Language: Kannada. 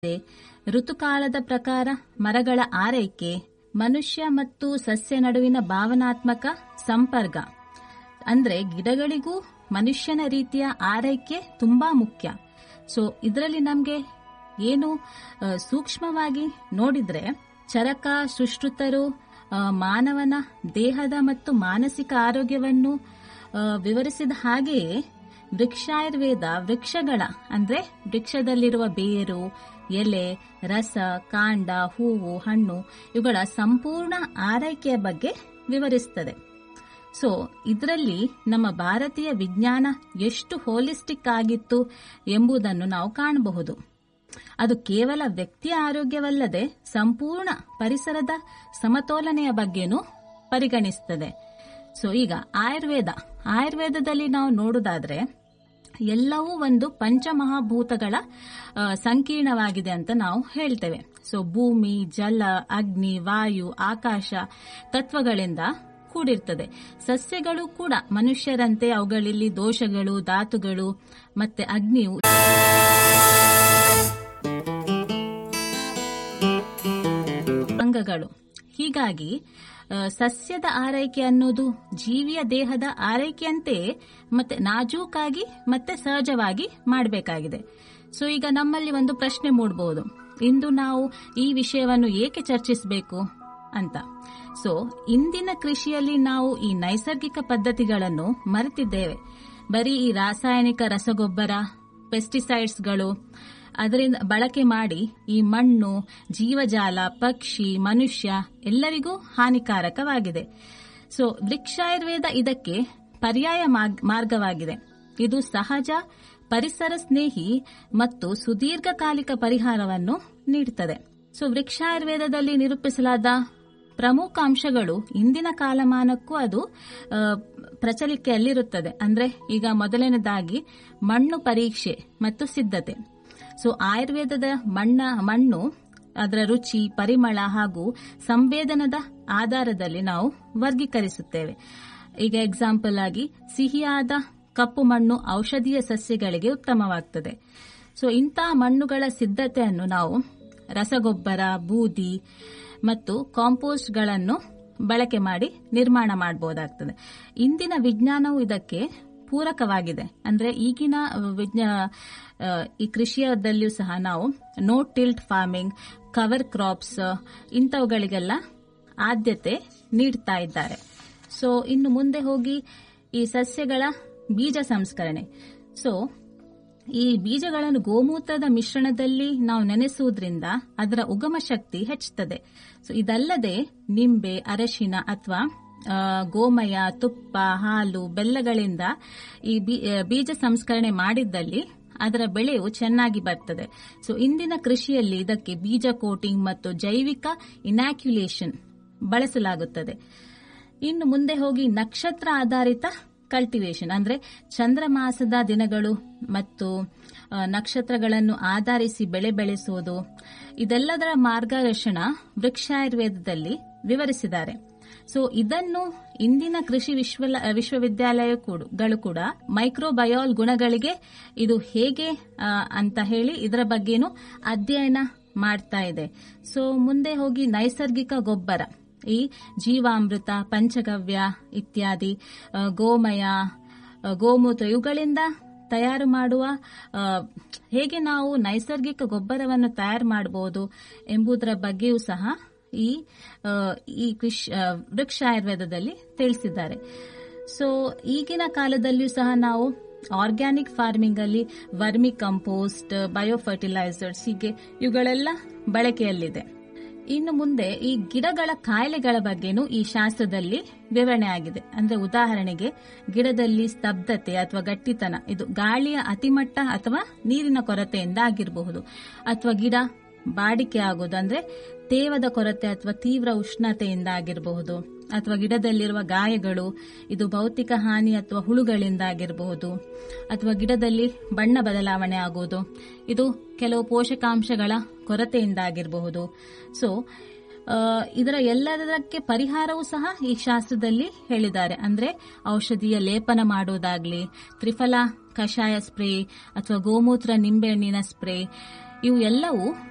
ಋತುಕಾಲದ ಪ್ರಕಾರ ಮರಗಳ ಆರೈಕೆ ಮನುಷ್ಯ ಮತ್ತು ಸಸ್ಯ ನಡುವಿನ ಭಾವನಾತ್ಮಕ ಸಂಪರ್ಕ ಅಂದ್ರೆ ಗಿಡಗಳಿಗೂ ಮನುಷ್ಯನ ರೀತಿಯ ಆರೈಕೆ ತುಂಬಾ ಮುಖ್ಯ ಸೊ ಇದರಲ್ಲಿ ನಮಗೆ ಏನು ಆ, ಸೂಕ್ಷ್ಮವಾಗಿ ನೋಡಿದ್ರೆ ಚರಕ ಸುಶ್ರುತರು ಆ, ಮಾನವನ ದೇಹದ ಮತ್ತು ಮಾನಸಿಕ ಆರೋಗ್ಯವನ್ನು ಆ, ವಿವರಿಸಿದ ಹಾಗೆಯೇ ವೃಕ್ಷಾಯುರ್ವೇದ ವೃಕ್ಷಗಳ ಅಂದ್ರೆ ವೃಕ್ಷದಲ್ಲಿರುವ ಬೇರು ಎಲೆ ರಸ ಕಾಂಡ ಹೂವು ಹಣ್ಣು ಇವುಗಳ ಸಂಪೂರ್ಣ ಆರೈಕೆಯ ಬಗ್ಗೆ ವಿವರಿಸ್ತದೆ ಸೊ ಇದರಲ್ಲಿ ನಮ್ಮ ಭಾರತೀಯ ವಿಜ್ಞಾನ ಎಷ್ಟು ಹೋಲಿಸ್ಟಿಕ್ ಆಗಿತ್ತು ಎಂಬುದನ್ನು ನಾವು ಕಾಣಬಹುದು ಅದು ಕೇವಲ ವ್ಯಕ್ತಿಯ ಆರೋಗ್ಯವಲ್ಲದೆ ಸಂಪೂರ್ಣ ಪರಿಸರದ ಸಮತೋಲನೆಯ ಬಗ್ಗೆನೂ ಪರಿಗಣಿಸ್ತದೆ ಸೊ ಈಗ ಆಯುರ್ವೇದ ಆಯುರ್ವೇದದಲ್ಲಿ ನಾವು ನೋಡುವುದಾದ್ರೆ ಎಲ್ಲವೂ ಒಂದು ಪಂಚಮಹಾಭೂತಗಳ ಆ, ಸಂಕೀರ್ಣವಾಗಿದೆ ಅಂತ ನಾವು ಹೇಳ್ತೇವೆ ಸೊ ಭೂಮಿ ಜಲ ಅಗ್ನಿ ವಾಯು ಆಕಾಶ ತತ್ವಗಳಿಂದ ಕೂಡಿರ್ತದೆ ಸಸ್ಯಗಳು ಕೂಡ ಮನುಷ್ಯರಂತೆ ಅವುಗಳಲ್ಲಿ ದೋಷಗಳು ಧಾತುಗಳು ಮತ್ತೆ ಅಗ್ನಿಯು ಅಂಗಗಳು ಹೀಗಾಗಿ ಆ, ಸಸ್ಯದ ಆರೈಕೆ ಅನ್ನೋದು ಜೀವಿಯ ದೇಹದ ಆರೈಕೆಯಂತೆಯೇ ಮತ್ತೆ ನಾಜೂಕಾಗಿ ಮತ್ತೆ ಸಹಜವಾಗಿ ಮಾಡಬೇಕಾಗಿದೆ ಸೊ ಈಗ ನಮ್ಮಲ್ಲಿ ಒಂದು ಪ್ರಶ್ನೆ ಮೂಡಬಹುದು ಇಂದು ನಾವು ಈ ವಿಷಯವನ್ನು ಏಕೆ ಚರ್ಚಿಸಬೇಕು ಅಂತ ಸೊ ಇಂದಿನ ಕೃಷಿಯಲ್ಲಿ ನಾವು ಈ ನೈಸರ್ಗಿಕ ಪದ್ಧತಿಗಳನ್ನು ಮರೆತಿದ್ದೇವೆ ಬರೀ ಈ ರಾಸಾಯನಿಕ ರಸಗೊಬ್ಬರ ಪೆಸ್ಟಿಸೈಡ್ಸ್ಗಳು ಅದರಿಂದ ಬಳಕೆ ಮಾಡಿ ಈ ಮಣ್ಣು ಜೀವಜಾಲ ಪಕ್ಷಿ ಮನುಷ್ಯ ಎಲ್ಲರಿಗೂ ಹಾನಿಕಾರಕವಾಗಿದೆ ಸೊ ವೃಕ್ಷಾಯುರ್ವೇದ ಇದಕ್ಕೆ ಪರ್ಯಾಯ ಮಾರ್ಗ್- ಮಾರ್ಗವಾಗಿದೆ ಇದು ಸಹಜ ಪರಿಸರ ಸ್ನೇಹಿ ಮತ್ತು ಸುದೀರ್ಘಕಾಲಿಕ ಪರಿಹಾರವನ್ನು ನೀಡುತ್ತದೆ ಸೊ ವೃಕ್ಷಾಯುರ್ವೇದದಲ್ಲಿ ನಿರೂಪಿಸಲಾದ ಪ್ರಮುಖ ಅಂಶಗಳು ಇಂದಿನ ಕಾಲಮಾನಕ್ಕೂ ಅದು ಆ, ಪ್ರಚಲಿಕೆಯಲ್ಲಿರುತ್ತದೆ ಅಂದ್ರೆ ಈಗ ಮೊದಲನೇದಾಗಿ ಮಣ್ಣು ಪರೀಕ್ಷೆ ಮತ್ತು ಸಿದ್ಧತೆ ಸೊ ಆಯುರ್ವೇದದ ಮಣ್ಣ ಮಣ್ಣು ಅದರ ರುಚಿ ಪರಿಮಳ ಹಾಗೂ ಸಂವೇದನದ ಆಧಾರದಲ್ಲಿ ನಾವು ವರ್ಗೀಕರಿಸುತ್ತೇವೆ ಈಗ ಎಕ್ಸಾಂಪಲ್ ಆಗಿ ಸಿಹಿಯಾದ ಕಪ್ಪು ಮಣ್ಣು ಔಷಧೀಯ ಸಸ್ಯಗಳಿಗೆ ಉತ್ತಮವಾಗ್ತದೆ ಸೊ ಇಂತಹ ಮಣ್ಣುಗಳ ಸಿದ್ಧತೆಯನ್ನು ನಾವು ರಸಗೊಬ್ಬರ ಬೂದಿ ಮತ್ತು ಕಾಂಪೋಸ್ಟ್ಗಳನ್ನು ಬಳಕೆ ಮಾಡಿ ನಿರ್ಮಾಣ ಮಾಡಬಹುದಾಗ್ತದೆ ಇಂದಿನ ವಿಜ್ಞಾನವು ಇದಕ್ಕೆ ಪೂರಕವಾಗಿದೆ ಅಂದ್ರೆ ಈಗಿನ ವಿಜ್ಞಾ ಆ, ಈ ಕೃಷಿಯದಲ್ಲಿಯೂ ಸಹ ನಾವು no till farming cover crops ಇಂಥವುಗಳಿಗೆಲ್ಲ ಆದ್ಯತೆ ನೀಡ್ತಾ ಇದ್ದಾರೆ ಸೊ ಇನ್ನು ಮುಂದೆ ಹೋಗಿ ಈ ಸಸ್ಯಗಳ ಬೀಜ ಸಂಸ್ಕರಣೆ ಸೊ ಈ ಬೀಜಗಳನ್ನು ಗೋಮೂತ್ರದ ಮಿಶ್ರಣದಲ್ಲಿ ನಾವು ನೆನೆಸುವುದರಿಂದ ಅದರ ಉಗಮ ಶಕ್ತಿ ಹೆಚ್ಚುತ್ತದೆ ಸೊ ಇದಲ್ಲದೆ ನಿಂಬೆ ಅರಶಿನ ಅಥವಾ ಆ, ಗೋಮಯ ತುಪ್ಪ ಹಾಲು ಬೆಲ್ಲಗಳಿಂದ ಈ ಬೀ- ಆ, ಬೀಜ ಸಂಸ್ಕರಣೆ ಮಾಡಿದ್ದಲ್ಲಿ ಅದರ ಬೆಳೆಯು ಚೆನ್ನಾಗಿ ಬರ್ತದೆ ಸೊ ಇಂದಿನ ಕೃಷಿಯಲ್ಲಿ ಇದಕ್ಕೆ ಬೀಜ ಕೋಟಿಂಗ್ ಮತ್ತು ಜೈವಿಕ ಇನಾಕ್ಯುಲೇಷನ್ ಬಳಸಲಾಗುತ್ತದೆ ಇನ್ನು ಮುಂದೆ ಹೋಗಿ ನಕ್ಷತ್ರ ಆಧಾರಿತ ಕಲ್ಟಿವೇಶನ್ ಅಂದ್ರೆ ಚಂದ್ರಮಾಸದ ದಿನಗಳು ಮತ್ತು ಆ, ನಕ್ಷತ್ರಗಳನ್ನು ಆಧರಿಸಿ ಬೆಳೆ ಬೆಳೆಸುವುದು ಇದೆಲ್ಲದರ ಮಾರ್ಗದರ್ಶನ ವೃಕ್ಷಾಯುರ್ವೇದದಲ್ಲಿ ವಿವರಿಸಿದ್ದಾರೆ ಸೊ ಇದನ್ನು ಇಂದಿನ ಕೃಷಿ ವಿಶ್ವ ವಿಶ್ವವಿದ್ಯಾಲಯಗಳು ಕೂಡ ಮೈಕ್ರೋಬಯಾಲ್ ಗುಣಗಳಿಗೆ ಇದು ಹೇಗೆ ಆ, ಅಂತ ಹೇಳಿ ಇದರ ಬಗ್ಗೆನೂ ಅಧ್ಯಯನ ಮಾಡ್ತಾ ಇದೆ ಸೊ ಮುಂದೆ ಹೋಗಿ ನೈಸರ್ಗಿಕ ಗೊಬ್ಬರ ಈ ಜೀವಾಮೃತ ಪಂಚಗವ್ಯ ಇತ್ಯಾದಿ ಆ, ಗೋಮಯ ಆ, ಗೋಮೂತ್ರ ಇವುಗಳಿಂದ ತಯಾರು ಮಾಡುವ ಆ, ಹೇಗೆ ನಾವು ನೈಸರ್ಗಿಕ ಗೊಬ್ಬರವನ್ನು ತಯಾರು ಮಾಡಬಹುದು ಎಂಬುದರ ಬಗ್ಗೆಯೂ ಸಹ ಈ ಆ, ಈ ಕೃಷಿ ಆ, ವೃಕ್ಷ ಆಯುರ್ವೇದದಲ್ಲಿ ತಿಳಿಸಿದ್ದಾರೆ ಸೊ ಈಗಿನ ಕಾಲದಲ್ಲಿಯೂ ಸಹ ನಾವು ಆರ್ಗ್ಯಾನಿಕ್ ಫಾರ್ಮಿಂಗ್ ಅಲ್ಲಿ ವರ್ಮಿ ಕಂಪೋಸ್ಟ್ ಬಯೋಫರ್ಟಿಲೈಸರ್ಸ್ ಹೀಗೆ ಇವುಗಳೆಲ್ಲ ಬಳಕೆಯಲ್ಲಿದೆ ಇನ್ನು ಮುಂದೆ ಈ ಗಿಡಗಳ ಕಾಯಿಲೆಗಳ ಬಗ್ಗೆನೂ ಈ ಶಾಸ್ತ್ರದಲ್ಲಿ ವಿವರಣೆ ಆಗಿದೆ ಅಂದ್ರೆ ಉದಾಹರಣೆಗೆ ಗಿಡದಲ್ಲಿ ಸ್ತಬ್ಧತೆ ಅಥವಾ ಗಟ್ಟಿತನ ಇದು ಗಾಳಿಯ ಅತಿಮಟ್ಟ ಅಥವಾ ನೀರಿನ ಕೊರತೆಯಿಂದ ಆಗಿರಬಹುದು ಅಥವಾ ಗಿಡ ಬಾಡಿಕೆ ಆಗೋದು ಅಂದ್ರೆ ತೇವದ ಕೊರತೆ ಅಥವಾ ತೀವ್ರ ಉಷ್ಣತೆಯಿಂದ ಆಗಿರಬಹುದು ಅಥವಾ ಗಿಡದಲ್ಲಿರುವ ಗಾಯಗಳು ಇದು ಭೌತಿಕ ಹಾನಿ ಅಥವಾ ಹುಳುಗಳಿಂದ ಆಗಿರಬಹುದು ಅಥವಾ ಗಿಡದಲ್ಲಿ ಬಣ್ಣ ಬದಲಾವಣೆ ಆಗುವುದು ಇದು ಕೆಲವು ಪೋಷಕಾಂಶಗಳ ಕೊರತೆಯಿಂದ ಆಗಿರಬಹುದು ಸೊ ಆ, ಇದರ ಎಲ್ಲದಕ್ಕೆ ಪರಿಹಾರವೂ ಸಹ ಈ ಶಾಸ್ತ್ರದಲ್ಲಿ ಹೇಳಿದ್ದಾರೆ ಅಂದ್ರೆ ಔಷಧಿಯ ಲೇಪನ ಮಾಡುವುದಾಗ್ಲಿ ತ್ರಿಫಲ ಕಷಾಯ ಸ್ಪ್ರೇ ಅಥವಾ ಗೋಮೂತ್ರ ನಿಂಬೆಹಣ್ಣಿನ ಸ್ಪ್ರೇ ಇವು ಎಲ್ಲವೂ